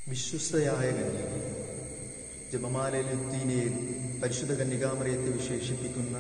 വിശ്വസ്തയായ കന്യക ജപമാല ലുത്തീനയിൽ പരിശുദ്ധ കന്യകാമറിയത്തെ വിശേഷിപ്പിക്കുന്ന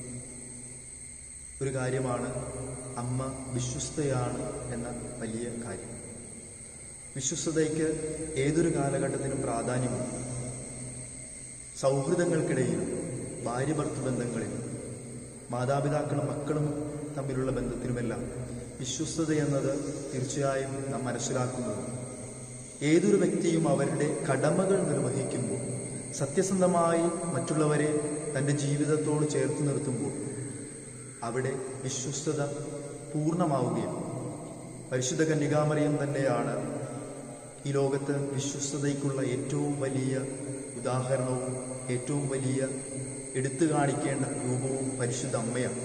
ഒരു കാര്യമാണ് അമ്മ വിശ്വസ്തയാണ് എന്ന വലിയ കാര്യം വിശ്വസ്തതയ്ക്ക് ഏതൊരു കാലഘട്ടത്തിനും പ്രാധാന്യമുണ്ട് സൗഹൃദങ്ങൾക്കിടയിലും ഭാര്യ ഭർത്തൃ ബന്ധങ്ങളിലും മാതാപിതാക്കളും മക്കളും തമ്മിലുള്ള ബന്ധത്തിലുമെല്ലാം വിശ്വസ്തത എന്നത് തീർച്ചയായും നാം മനസ്സിലാക്കുന്നത് ഏതൊരു വ്യക്തിയും അവരുടെ കടമകൾ നിർവഹിക്കുമ്പോൾ സത്യസന്ധമായി മറ്റുള്ളവരെ തൻ്റെ ജീവിതത്തോട് ചേർത്ത് നിർത്തുമ്പോൾ അവിടെ വിശ്വസ്തത പൂർണ്ണമാവുകയും പരിശുദ്ധ കന്യകാമറിയം തന്നെയാണ് ഈ ലോകത്ത് വിശ്വസ്തതയ്ക്കുള്ള ഏറ്റവും വലിയ ഉദാഹരണവും ഏറ്റവും വലിയ എടുത്തു കാണിക്കേണ്ട രൂപവും പരിശുദ്ധ അമ്മയാണ്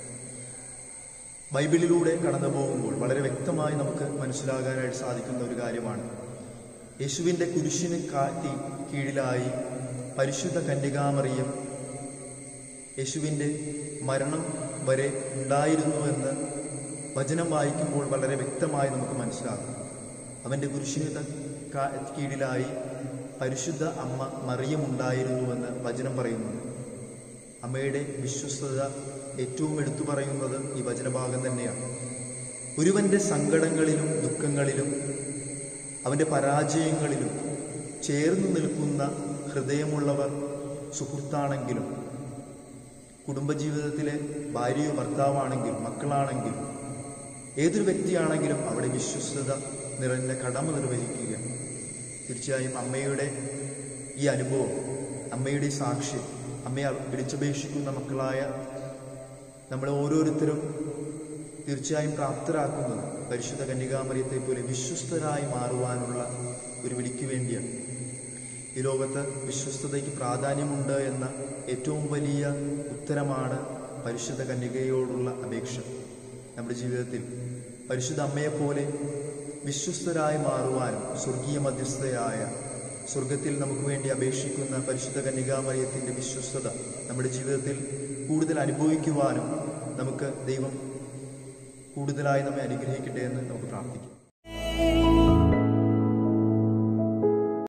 ബൈബിളിലൂടെ കടന്നു പോകുമ്പോൾ വളരെ വ്യക്തമായി നമുക്ക് മനസ്സിലാകാനായിട്ട് സാധിക്കുന്ന ഒരു കാര്യമാണ് യേശുവിൻ്റെ കുരിശിന് കാറ്റി കീഴിലായി പരിശുദ്ധ കന്യകാമറിയം യേശുവിൻ്റെ മരണം വരെ ഉണ്ടായിരുന്നുവെന്ന് വചനം വായിക്കുമ്പോൾ വളരെ വ്യക്തമായി നമുക്ക് മനസ്സിലാക്കും അവൻ്റെ കുരിശിന് ത- കാ- കീഴിലായി പരിശുദ്ധ അമ്മ മറിയമുണ്ടായിരുന്നുവെന്ന് വചനം പറയുന്നു അമ്മയുടെ വിശ്വസ്തത ഏറ്റവും എടുത്തു പറയുന്നത് ഈ വചനഭാഗം തന്നെയാണ് ഒരുവന്റെ സങ്കടങ്ങളിലും ദുഃഖങ്ങളിലും അവന്റെ പരാജയങ്ങളിലും ചേർന്ന് നിൽക്കുന്ന ഹൃദയമുള്ളവർ സുഹൃത്താണെങ്കിലും കുടുംബജീവിതത്തിലെ ഭാര്യയോ ഭർത്താവാണെങ്കിലും മക്കളാണെങ്കിലും ഏതൊരു വ്യക്തിയാണെങ്കിലും അവിടെ വിശ്വസ്തത നിറഞ്ഞ കടമ നിർവഹിക്കുക തീർച്ചയായും അമ്മയുടെ ഈ അനുഭവം അമ്മയുടെ ഈ സാക്ഷ്യം അമ്മയെ വിളിച്ചപേക്ഷിക്കുന്ന മക്കളായ നമ്മളെ ഓരോരുത്തരും തീർച്ചയായും പ്രാപ്തരാക്കുന്നത് പരിശുദ്ധ കന്യകാമറിയത്തെ പോലെ വിശ്വസ്തരായി മാറുവാനുള്ള ഒരു വിളിക്ക് വേണ്ടിയാണ് ഈ ലോകത്ത് വിശ്വസ്തതയ്ക്ക് പ്രാധാന്യമുണ്ട് എന്ന ഏറ്റവും വലിയ ഉത്തരമാണ് പരിശുദ്ധ കന്യകയോടുള്ള അപേക്ഷ നമ്മുടെ ജീവിതത്തിൽ പരിശുദ്ധ അമ്മയെപ്പോലെ വിശ്വസ്തരായി മാറുവാനും സ്വർഗീയ മധ്യസ്ഥയായ സ്വർഗത്തിൽ നമുക്ക് വേണ്ടി അപേക്ഷിക്കുന്ന പരിശുദ്ധ കന്യകാമറിയത്തിൻ്റെ വിശ്വസ്തത നമ്മുടെ ജീവിതത്തിൽ കൂടുതൽ അനുഭവിക്കുവാനും നമുക്ക് ദൈവം കൂടുതലായി നമ്മെ അനുഗ്രഹിക്കട്ടെ എന്ന് നമുക്ക് പ്രാർത്ഥിക്കാം